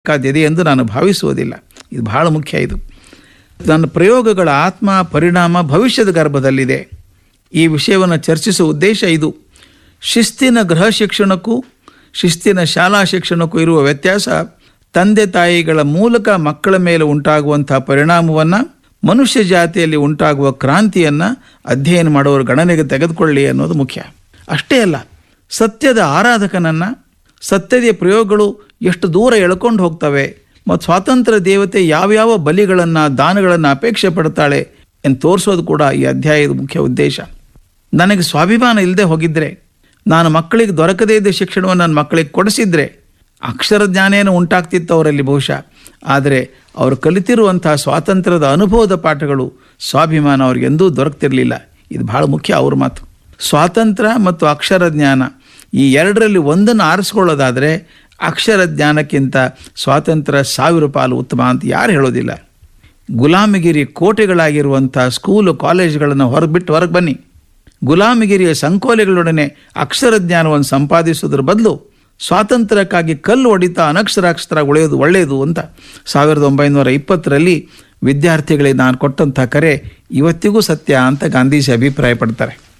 ಕಾದಿದೆ ಎಂದು ನಾನು ಭಾವಿಸುವುದಿಲ್ಲ ಇದು ಬಹಳ ಮುಖ್ಯ ಇದು ನನ್ನ ಪ್ರಯೋಗಗಳ ಆತ್ಮ ಪರಿಣಾಮ ಭವಿಷ್ಯದ ಗರ್ಭದಲ್ಲಿದೆ ಈ ವಿಷಯವನ್ನು ಚರ್ಚಿಸುವ ಉದ್ದೇಶ ಇದು ಶಿಸ್ತಿನ ಗೃಹ ಶಿಕ್ಷಣಕ್ಕೂ ಶಿಸ್ತಿನ ಶಾಲಾ ಶಿಕ್ಷಣಕ್ಕೂ ಇರುವ ವ್ಯತ್ಯಾಸ ತಂದೆ ತಾಯಿಗಳ ಮೂಲಕ ಮಕ್ಕಳ ಮೇಲೆ ಉಂಟಾಗುವಂತಹ ಪರಿಣಾಮವನ್ನು ಮನುಷ್ಯ ಜಾತಿಯಲ್ಲಿ ಉಂಟಾಗುವ ಕ್ರಾಂತಿಯನ್ನು ಅಧ್ಯಯನ ಮಾಡುವವರು ಗಣನೆಗೆ ತೆಗೆದುಕೊಳ್ಳಿ ಅನ್ನೋದು ಮುಖ್ಯ ಅಷ್ಟೇ ಅಲ್ಲ ಸತ್ಯದ ಆರಾಧಕನನ್ನು ಸತ್ಯದ ಪ್ರಯೋಗಗಳು ಎಷ್ಟು ದೂರ ಎಳ್ಕೊಂಡು ಹೋಗ್ತವೆ ಮತ್ತು ಸ್ವಾತಂತ್ರ್ಯ ದೇವತೆ ಯಾವ್ಯಾವ ಬಲಿಗಳನ್ನು ದಾನಗಳನ್ನು ಅಪೇಕ್ಷೆ ಪಡ್ತಾಳೆ ಎಂದು ತೋರಿಸೋದು ಕೂಡ ಈ ಅಧ್ಯಾಯದ ಮುಖ್ಯ ಉದ್ದೇಶ ನನಗೆ ಸ್ವಾಭಿಮಾನ ಇಲ್ಲದೆ ಹೋಗಿದ್ರೆ ನಾನು ಮಕ್ಕಳಿಗೆ ದೊರಕದೇ ಇದ್ದ ಶಿಕ್ಷಣವನ್ನು ನನ್ನ ಮಕ್ಕಳಿಗೆ ಕೊಡಿಸಿದ್ರೆ ಅಕ್ಷರ ಜ್ಞಾನೇನೋ ಉಂಟಾಗ್ತಿತ್ತು ಅವರಲ್ಲಿ ಬಹುಶಃ ಆದರೆ ಅವರು ಕಲಿತಿರುವಂತಹ ಸ್ವಾತಂತ್ರ್ಯದ ಅನುಭವದ ಪಾಠಗಳು ಸ್ವಾಭಿಮಾನ ಅವ್ರಿಗೆ ಎಂದೂ ದೊರಕ್ತಿರಲಿಲ್ಲ ಇದು ಬಹಳ ಮುಖ್ಯ ಅವ್ರ ಮಾತು ಸ್ವಾತಂತ್ರ್ಯ ಮತ್ತು ಅಕ್ಷರ ಜ್ಞಾನ ಈ ಎರಡರಲ್ಲಿ ಒಂದನ್ನು ಆರಿಸ್ಕೊಳ್ಳೋದಾದರೆ ಅಕ್ಷರ ಜ್ಞಾನಕ್ಕಿಂತ ಸ್ವಾತಂತ್ರ್ಯ ಸಾವಿರ ಪಾಲು ಉತ್ತಮ ಅಂತ ಯಾರು ಹೇಳೋದಿಲ್ಲ ಗುಲಾಮಗಿರಿ ಕೋಟೆಗಳಾಗಿರುವಂಥ ಸ್ಕೂಲು ಕಾಲೇಜುಗಳನ್ನು ಹೊರಬಿಟ್ಟು ಹೊರಗೆ ಬನ್ನಿ ಗುಲಾಮಗಿರಿಯ ಸಂಕೋಲೆಗಳೊಡನೆ ಅಕ್ಷರ ಜ್ಞಾನವನ್ನು ಸಂಪಾದಿಸೋದ್ರ ಬದಲು ಸ್ವಾತಂತ್ರ್ಯಕ್ಕಾಗಿ ಕಲ್ಲು ಹೊಡಿತಾ ಅನಕ್ಷರಾಕ್ಷರ ಉಳಿಯೋದು ಒಳ್ಳೆಯದು ಅಂತ ಸಾವಿರದ ಒಂಬೈನೂರ ಇಪ್ಪತ್ತರಲ್ಲಿ ವಿದ್ಯಾರ್ಥಿಗಳಿಗೆ ನಾನು ಕೊಟ್ಟಂಥ ಕರೆ ಇವತ್ತಿಗೂ ಸತ್ಯ ಅಂತ ಗಾಂಧೀಜಿ ಅಭಿಪ್ರಾಯ ಪಡ್ತಾರೆ